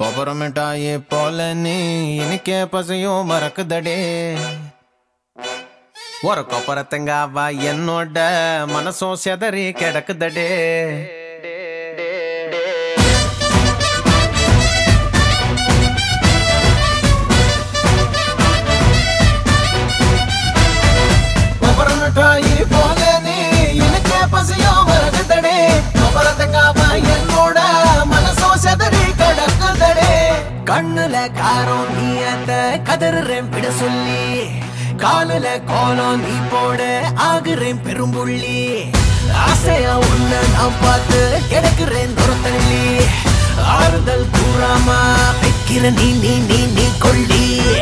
கொப்பர மிட்டாயி போல நீ இனிக்கே பசையும் மறக்குதடே ஒரு கொப்பரத்தங்காவா என்னோட மனசும் செதறி கிடக்குதடே கொப்பர மிட்டாயி போல நீ இனிக்கே பசையும் மறக்குதடே கொப்பரத்தங்காவா என்னோட மனசும் செதறி கிடக்குதடே கண்ணுல காரம் நீ அந்த கதறுறேன் பிட சொல்லி காலுல கோலம் நீ போட ஆகுறேன் பெரும்புள்ளி ஆசையா உன்ன நான் பார்த்து கிடக்குறேன் துரத்தள்ளி ஆறுதல் கூறாம வைக்கிற நீ நீ நீ நீ கொள்ளி